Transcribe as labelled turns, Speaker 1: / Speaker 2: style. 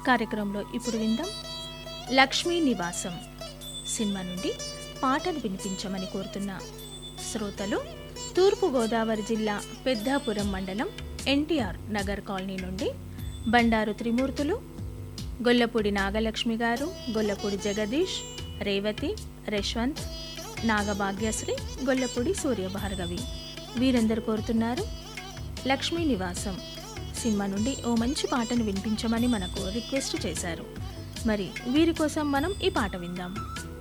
Speaker 1: కార్యక్రమంలో ఇప్పుడు విందాం లక్ష్మీ నివాసం సినిమా నుండి పాటలు వినిపించమని కోరుతున్న శ్రోతలు తూర్పుగోదావరి జిల్లా పెద్దాపురం మండలం ఎన్టీఆర్ నగర్ కాలనీ నుండి బండారు త్రిమూర్తులు గొల్లపూడి నాగలక్ష్మి గారు గొల్లపూడి జగదీష్ రేవతి రేష్వంత్ నాగభాగ్యశ్రీ గొల్లపూడి సూర్యభార్గవి వీరందరూ కోరుతున్నారు లక్ష్మీ నివాసం సినిమా నుండి ఓ మంచి పాటను వినిపించమని మనకు రిక్వెస్ట్ చేశారు మరి వీరి కోసం మనం ఈ పాట విందాం